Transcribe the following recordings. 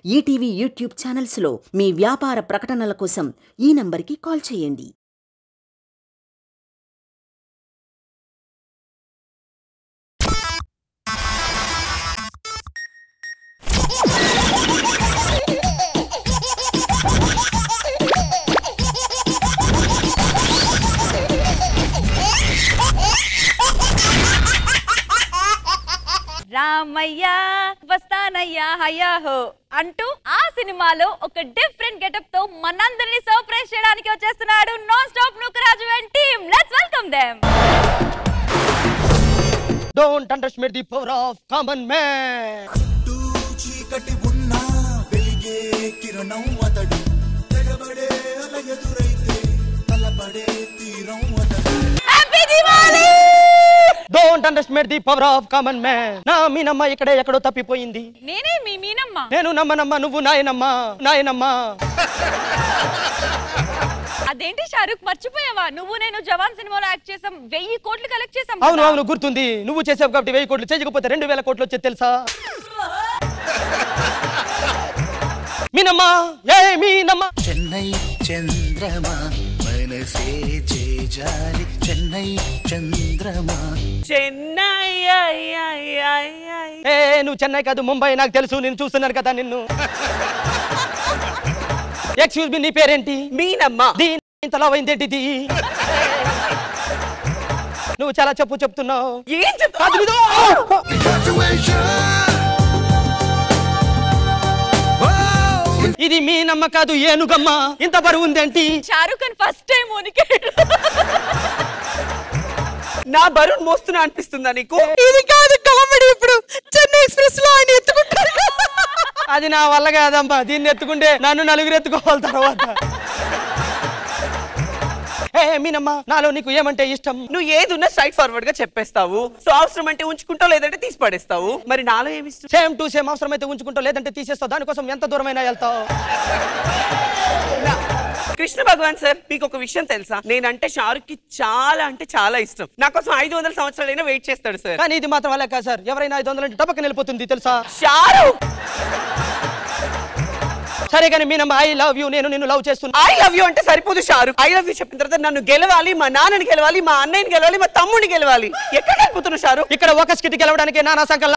ETV YouTube ఛానల్స్లో మీ వ్యాపార ప్రకటనల కోసం ఈ నంబర్కి కాల్ చేయండి రామయ్య వస్తానయ్యా హయ్యాహో అంటూ ఆ సినిమాలో ఒక డిఫరెంట్ గెటప్ తో మనందరినీ సర్ప్రైజ్ చేయడానికి వచ్చేస్తున్నాడు non stop Nookaraju and team let's welcome them don't underestimate the power of common man చుట్టూ చీకటి ఉన్నా వెలిగే కిరణం అతడు తెగబడే అల ఎదురైతే తలపడే తీరం అతడు happy Diwali don't underestimate the power of common man నా మీనమ్మ ఇక్కడే ఎక్కడో తప్పిపోయింది నేనే మీ మీనమ్మ నేను నమ్మనమ్మ నువ్వు నాయనమ్మ నాయనమ్మ అదేంటి షారుఖ్ మర్చిపోయావా నువ్వు నేను జవాన్ సినిమాలో యాక్ట్ చేసాం వెయ్యి కోట్లు కలెక్ట్ చేసాం అవును కదా. అవును గుర్తుంది నువ్వు చేసావు కాబట్టి వెయ్యి కోట్లు చేయకపోతే రెండు వేల కోట్లు వచ్చేది తెలుసా మీనమ్మ ఏ మీనమ్మ చెన్నై చంద్రమా మనసే చేజాలి చెన్నై చంద్రమా చెన్నై ఐ, ఐ, ఐ, ఐ. ఏ నువ్వు చెన్నై కాదు ముంబై నాకు తెలుసు నేను చూస్తున్నాను కదా నిన్ను ఎక్స్క్యూజ్ మీ నీ పేరేంటి మీనమ్మా దీని ఇంతలా అయిందేంటిది నువ్వు చాలా చెప్పు చెప్తున్నావు ఏం చెప్తా కాదు ఇదో. ఇది మీ నమ్మ కాదు ఏనుగమ్మ ఇంత బరువు ఉందేంటి షారుఖ్ ఖాన్ ఫస్ట్ టైం ఉనికాడు నా బరువు మోస్తున్నా అనిపిస్తుందా నీకు ఇది కాదు కామెడీ ఇప్పుడు చెన్నై ఎక్స్ప్రెస్ లో ఆయన ఎత్తుకుంటారు అది నా వల్ల కాదమ్మా దీన్ని ఎత్తుకుంటే నన్ను నలుగురు ఎత్తుకోవాలి తర్వాత ఏ మీనమ్మ నాలో నీకు ఏమంటే ఇష్టం నువ్వు ఏది ఉన్నా స్ట్రైట్ ఫార్వర్డ్ గా చెప్పేస్తావు సో అవసరం అంటే ఉంచుకుంటావు లేదంటే తీసి పడేస్తావు మరి నాలో ఏమి ఇష్టం సేమ్ టు సేమ్ అవసరం అయితే ఉంచుకుంటావు లేదంటే తీసేస్తావు దానికోసం ఎంత దూరమైనా వెళ్తావు కృష్ణ భగవాన్ సార్ మీకు ఒక విషయం తెలుసా నేనంటే షారుఖ్ కి చాలా అంటే చాలా ఇష్టం నా కోసం ఐదు వందల సంవత్సరాలైనా వెయిట్ చేస్తాడు సార్ కానీ ఇది మాత్రం అలా కాదు సార్ ఎవరైనా ఐదు వందలు టపక్కన వెళ్ళిపోతుంది తెలుసా షారుఖ్ సరే కానీ మీనమ్మ ఐ లవ్ యూ నేను నిన్ను లవ్ చేస్తున్నా ఐ లవ్ యూ అంటే సరిపోదు షారుఖ్ ఐ లవ్ యూ చెప్పిన తర్వాత నన్ను గెలవాలి మా నాన్నని గెలవాలి మా అన్నయ్యని గెలవాలి మా తమ్ముడిని గెలవాలి ఎక్కడ వెళ్ళిపోతున్నావు షారుఖ్ ఇక్కడ ఒక స్కిట్ గెలవడానికి నానా సంకల్లా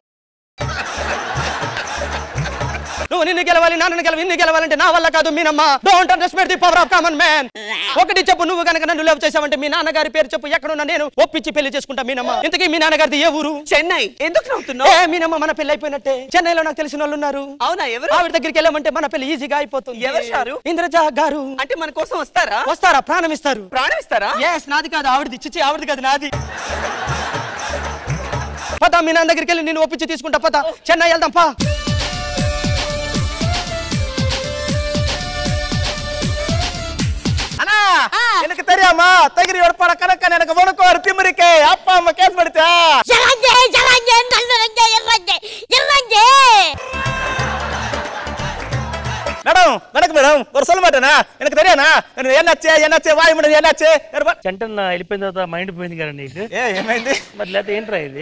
నువ్వు నిన్ను గెలవాలి నాన్నని గెలవాలి నిన్ను గెలవాలంటే నా వల్ల కాదు మీనమ్మ don't understand the power of common man ఒకటి చెప్పు నువ్వు కనుక నన్ను లవ్ చేసావంటే మీ నాన్నగారి పేరు చెప్పు ఎక్కడున్నా నేను ఒప్పించి పెళ్లి చేసుకుంటా మీనమ్మ ఇంతకీ మీ నాన్నగారిది ఏ ఊరు చెన్నై ఎందుకు నవ్వుతున్నావు ఏ మీనమ్మ మన పెళ్లి అయిపోయినట్టే చెన్నైలో నాకు తెలిసిన వాళ్ళు ఉన్నారు అవునా ఎవరు ఆవిడ దగ్గరికి వెళ్ళామంటే మన పెళ్లి ఈజీగా అయిపోతుంది ఎవరు షారు? ఇంద్రజా గారు అంటే మన కోసం వస్తారా వస్తారా ప్రాణం ఇస్తారు ప్రాణం ఇస్తారా ఎస్ నాది కాదు ఆవిడది చిచ్చి ఆవిడది కాదు నాది పద మీ నాన్న దగ్గరికి వెళ్ళి నేను ఒప్పించి తీసుకుంటా పద చెన్నై వెళ్దాం పా அண்ணா எனக்கு தெரியாமா தகிரி எடுப்பான கணக்க எனக்கு உனக்கு ஒரு திமிருக்கு அப்பா அம்மா கேஸ் படுத்தா ஜலஞ்சே ஜலஞ்சே நல்லரஞ்சே இறஞ்சே இறஞ்சே மேடம் வணக்கம் மேடம் ஒரு சொல்ல மாட்டேனா எனக்கு தெரியாதா எனக்கு என்னாச்சு என்னாச்சு வாய் முடிஞ்சு என்னாச்சு ఎరుప- చంటన్న వెళ్ళిపోయిన తర్వాత మైండ్ పోయింది కదా నీకు ఏ ఏమైంది మరి లేకపోతే ఏంట్రా ఇది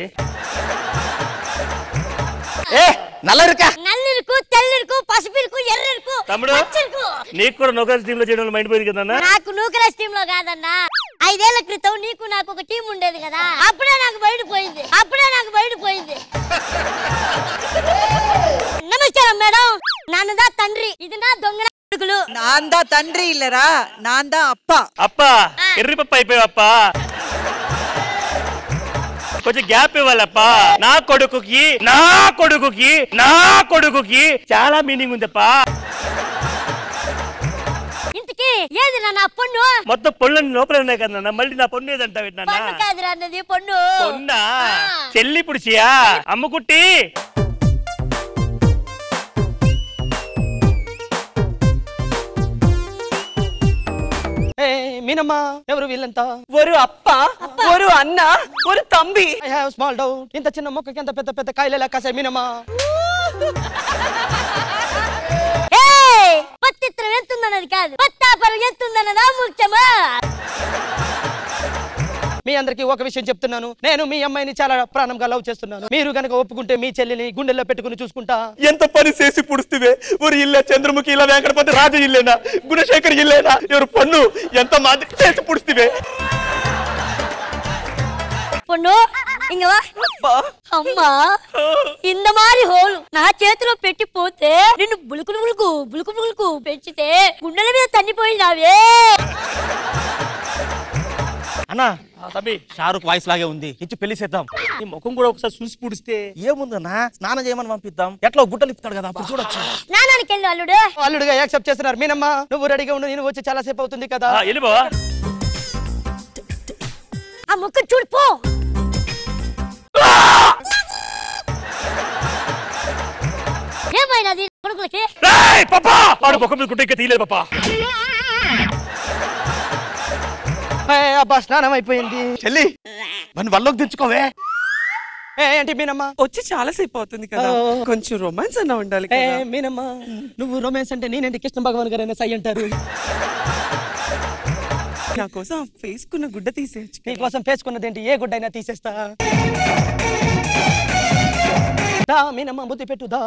ఏ నల్ల இருக்கா నల్లిరుకు తెల్లిరుకు పసుపిరుకు ఎర్రిరుకు తమ్ముడు పచ్చిరుకు నీకు కూడా నౌకర్ టీమ్ లో చేయడం మైండ్ పోయింది కదన్నా నాకు నూకరస్ టీమ్ లో కాదన్నా ఐదేళ్ల క్రితం నీకు నాకు ఒక టీం ఉండేది కదా అప్పుడే నాకు బయట పోయింది అప్పుడే నాకు బయట పోయింది నమస్కారం మేడం నాన్నదా తండ్రి ఇది నా దొంగ కొడుకులు நான் தான் தன்றி இல்லரா நான் தான் அப்பா అప్ప ఎర్రి పప్ప అయిపోయావు అప్ప కొంచెం గ్యాప్ ఇవ్వాలప్ప నా కొడుకుకి నా కొడుకుకి నా కొడుకుకి చాలా మీనింగ్ ఉందప్పా ఇంతకీ ఏది నా నా పొన్ను మొత్తం పొళ్ళని లోపల ఉన్నాయి కదా మళ్ళీ నా పొన్ను ఏదంటావు పొన్ను నాన్న కాదురా అన్నది పొన్ను పొన్నా ఆ. చెల్లి పుడిచియా అమ్ముకుట్టి ఏ మీనమ్మ ఎవరు వీళ్ళంతా ஒரு அப்பா ஒரு அண்ணா ஒரு தம்பி ఐ హావ్ స్మాల్ డౌట్ ఇంత చిన్న మొక్కకి ఎంత పెద్ద పెద్ద కాయలు ఎలా కాసాయి మీనమ్మ ఏయ్! పత్తిత్రం ఎంతుందన్నది కాదు పత్తాపరం ఎంతుందన్నదా ముఖ్యమా మీ అందరికీ ఒక విషయం చెప్తున్నాను నేను మీ అమ్మాయిని చాలా ప్రాణంగా లవ్ చేస్తున్నాను మీరు గనక ఒప్పుకుంటే మీ చెల్లిని గుండెల్లో పెట్టుకుని చూసుకుంటా ఎంత పని చేసి పుడుస్తువే ఊరి ఇల్లే చంద్రముఖి ఇలా వెంకటపతి రాజు ఇల్లేనా గుణశేఖర్ ఇల్లేనా ఎవరు పన్ను ఎంత మాది చేసి పుడుస్తువే பொண்ணு இங்க வா అమ్మా ఇంత మారి హోలు నా చేతిలో పెట్టి పోతే నిన్ను బులుకులు బులుకు బులుకు బులుకు పెంచితే గుండెల మీద తన్నిపోయినావే అన్నా తమ్మి షారుఖ్ వాయిస్ లాగే ఉంది ఇచ్చి పెళ్లి చేద్దాం ఈ ముఖం కూడా ఒకసారి చూసి పుడిస్తే ఏముందన్నా స్నానం చేయమని పంపిద్దాం ఎట్లా గుడ్డలు ఇస్తాడు కదా అప్పుడు చూడొచ్చు స్నానానికి వెళ్ళు అల్లుడు అల్లుడుగా యాక్సెప్ట్ చేస్తున్నారు మీనమ్మ నువ్వు రెడీగా ఉండు నేను వచ్చి చాలా సేపు అవుతుంది కదా వెళ్ళి బావా ఆ ముక్క చూడు పో ఏమైనది కొడుకులకి ఏయ్, పాపా వాడు ముఖం మీద గుడ్డ ఇంకా తీయలేదు పాపా ఏ, అబ్బా స్నానం అయిపోయింది చెల్లి మన వల్లోకి తెచ్చుకోవే ఏ, ఏంటి మీనమ్మ వచ్చి చాలా సేపు అవుతుంది కదా ఓ. కొంచెం రొమాన్స్ అన్న ఉండాలి ఏ కదా మీనమ్మ నువ్వు రొమాన్స్ అంటే నేనేంటి కృష్ణ భగవాన్ గారైనా సై అంటారు నా కోసం ఫేస్ కున్న గుడ్డ తీసేయచ్చు నీ కోసం పేసుకున్నదేంటి ఏ గుడ్డైనా తీసేస్తా దా మీనమ్మ బుద్ధి పెట్టుదా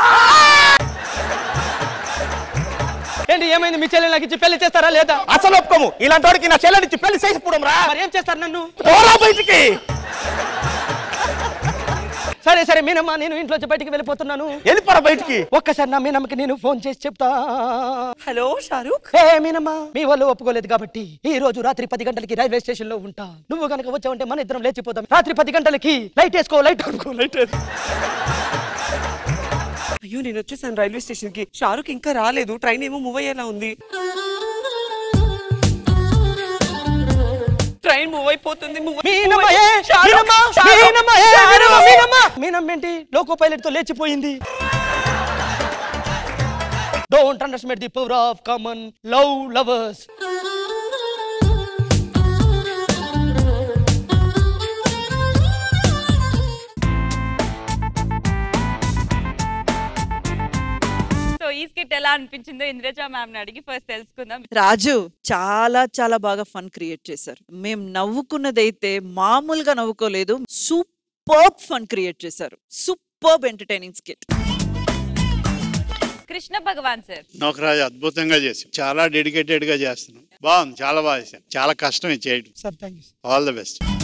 ఏంటి ఏమైంది మీ చెల్లెలు నాకు ఇచ్చి పెళ్లి చేస్తారా లేదా అసలు ఒప్పుకోము ఇలాంటి వాడికి నా చెల్లెనిచ్చి పెళ్లి చేసి పుడం రా మరి ఏం చేస్తారు నన్ను పోరా బయటికి సరే సరే మీనమ్మ నేను ఇంట్లోంచి బయటికి వెళ్ళిపోతున్నాను వెళ్ళిపోరా బయటికి ఒక్కసారి నా మీనమ్మకి నేను ఫోన్ చేసి చెప్తా హలో షారూక్ ఏ మీనమ్మ మీ వాళ్ళు ఒప్పుకోలేదు కాబట్టి ఈ రోజు రాత్రి పది గంటలకి రైల్వే స్టేషన్ లో ఉంటా నువ్వు గనక వచ్చావంటే మన ఇద్దరం లేచిపోతాం రాత్రి పది గంటలకి లైట్ వేసుకో లైట్ వేసుకో లైట్ వేసుకో అయ్యో నేను వచ్చేసాను రైల్వే స్టేషన్ కి షారూక్ ఇంకా రాలేదు ట్రైన్ ఏమో మూవ్ అయ్యేలా ఉంది ట్రైన్ మూవ్ అయిపోతుంది move అయి- మీనమ్మ ఏ, షారూక్, మీనమ్మ, షారూక్, మీనమ్మ ఏ, షారూక్. మీనమ్మ, మీనమ్మ. మీనమ్మ ఏంటి లోకో పైలట్ తో లేచిపోయింది don't understand the power of common love lovers so ఈ స్కిట్ ఎలా అనిపించిందో ఇంద్రజ మ్యామ్ ని అడిగి ఫస్ట్ తెలుసుకుందాం రాజు చాలా చాలా బాగా ఫన్ క్రియేట్ చేశారు మేము నవ్వుకున్నదైతే మామూలుగా నవ్వుకోలేదు సూపర్ ఫన్ క్రియేట్ చేశారు super entertaining skit Krishna Bhagavan sir Nookaraju అద్భుతంగా చేసాం చాలా డెడికేటెడ్ గా చేస్తున్నాం బాగుంది చాలా బాగా చేశాం చాలా కష్టం ఇది చేయడం sir thank you all the best